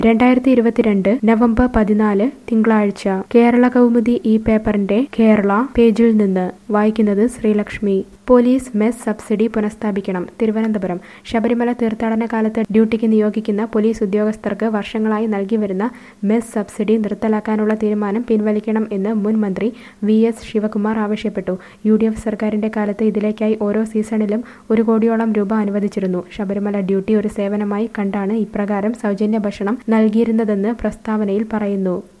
രണ്ടായിരത്തി ഇരുപത്തിരണ്ട് നവംബർ പതിനാല് തിങ്കളാഴ്ച കേരള കൗമുദി ഈ പേപ്പറിന്റെ കേരള പേജിൽ നിന്ന് വായിക്കുന്നത് ശ്രീലക്ഷ്മി പോലീസ് മെസ് സബ്സിഡി പുനഃസ്ഥാപിക്കണം തിരുവനന്തപുരം ശബരിമല തീർത്ഥാടന കാലത്ത് ഡ്യൂട്ടിക്ക് നിയോഗിക്കുന്ന പോലീസ് ഉദ്യോഗസ്ഥർക്ക് വർഷങ്ങളായി നൽകി വരുന്ന മെസ് സബ്സിഡി നിർത്തലാക്കാനുള്ള തീരുമാനം പിൻവലിക്കണം എന്ന് മുൻ മന്ത്രി വി എസ് ശിവകുമാർ ആവശ്യപ്പെട്ടു യു ഡി എഫ് സർക്കാരിന്റെ കാലത്ത് ഇതിലേക്കായി ഓരോ സീസണിലും ഒരു കോടിയോളം രൂപ അനുവദിച്ചിരുന്നു ശബരിമല ഡ്യൂട്ടി ഒരു സേവനമായി കണ്ടാണ് ഇപ്രകാരം സൗജന്യ ഭക്ഷണം നൽകിയിരുന്നതെന്ന് പ്രസ്താവനയിൽ പറയുന്നു